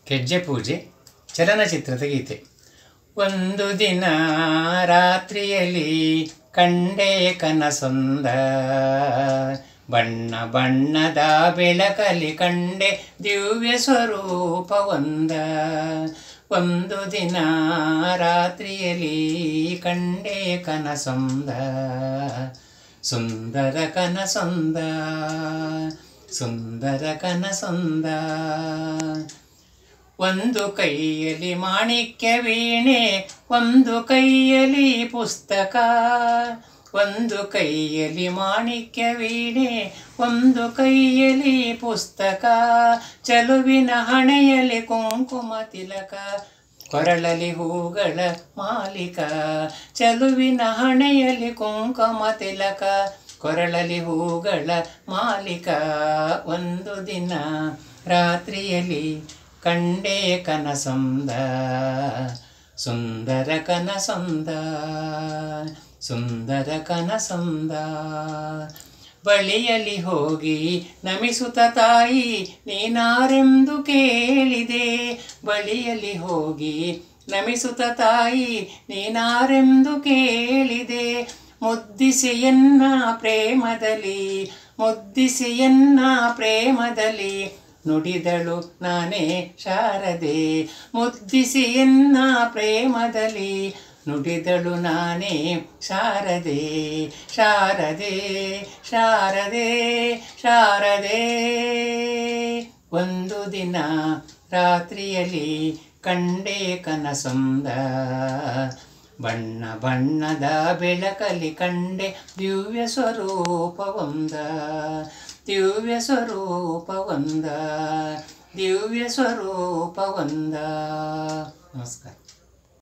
ಕೆಜ್ಜೆ ಪೂಜೆ ಚಲನಚಿತ್ರದ ಗೀತೆ ಒಂದು ದಿನ ರಾತ್ರಿಯಲ್ಲಿ ಕಂಡೆ ಕನಸೊಂದ ಬಣ್ಣ ಬಣ್ಣದ ಬೆಳಕಲಿ ಕಂಡೆ ದಿವ್ಯ ಸ್ವರೂಪವೊಂದ ಒಂದು ದಿನ ರಾತ್ರಿಯಲ್ಲಿ ಕಂಡೆ ಕನಸೊಂದ ಸುಂದರ ಕನಸೊಂದ ಸುಂದರ ಕನಸೊಂದ ಒಂದು ಕೈಯಲ್ಲಿ ಮಾಣಿಕ್ಯ ವೀಣೆ ಒಂದು ಕೈಯಲ್ಲಿ ಪುಸ್ತಕ ಒಂದು ಕೈಯಲ್ಲಿ ಮಾಣಿಕ್ಯ ವೀಣೆ ಒಂದು ಕೈಯಲ್ಲಿ ಪುಸ್ತಕ ಚಲುವಿನ ಹಣೆಯಲ್ಲಿ ಕುಂಕುಮ ತಿಲಕ ಕೊರಳಲಿ ಹೂಗಳ ಮಾಲಿಕ ಚಲುವಿನ ಹಣೆಯಲ್ಲಿ ಕುಂಕುಮ ತಿಲಕ ಕೊರಳಲಿ ಹೂಗಳ ಮಾಲಿಕ ಒಂದು ದಿನ ರಾತ್ರಿಯಲ್ಲಿ ಕಂಡೇ ಕನಸೊಂದ ಸುಂದರ ಕನಸೊಂದ ಸುಂದರ ಕನಸೊಂದ ಬಳಿಯಲ್ಲಿ ಹೋಗಿ ನಮಿಸುತ್ತ ತಾಯಿ ನೀನಾರೆಂದು ಕೇಳಿದೆ ಬಳಿಯಲ್ಲಿ ಹೋಗಿ ನಮಿಸುತ್ತ ತಾಯಿ ನೀನಾರೆಂದು ಕೇಳಿದೆ ಮುದ್ದಿಸೆಯನ್ನ ಪ್ರೇಮದಲ್ಲಿ ಮುದ್ದಿಸೆಯನ್ನ ಪ್ರೇಮದಲ್ಲಿ ನುಡಿದಳು ನಾನೇ ಶಾರದೆ ಮುದ್ದಿಸಿಯನ್ನ ಪ್ರೇಮದಲ್ಲಿ ನುಡಿದಳು ನಾನೇ ಶಾರದೆ ಶಾರದೆ ಶಾರದೆ ಶಾರದೆ ಒಂದು ದಿನ ರಾತ್ರಿಯಲ್ಲಿ ಕಂಡೆ ಕನಸೊಂದ ಬಣ್ಣ ಬಣ್ಣದ ಬೆಳಕಲಿ ಕಂಡೆ ದಿವ್ಯ ಸ್ವರೂಪವೊಂದ ದಿವ್ಯ ಸ್ವರೂಪವೊಂದ ದಿವ್ಯ ಸ್ವರೂಪವೊಂದ ನಮಸ್ಕಾರ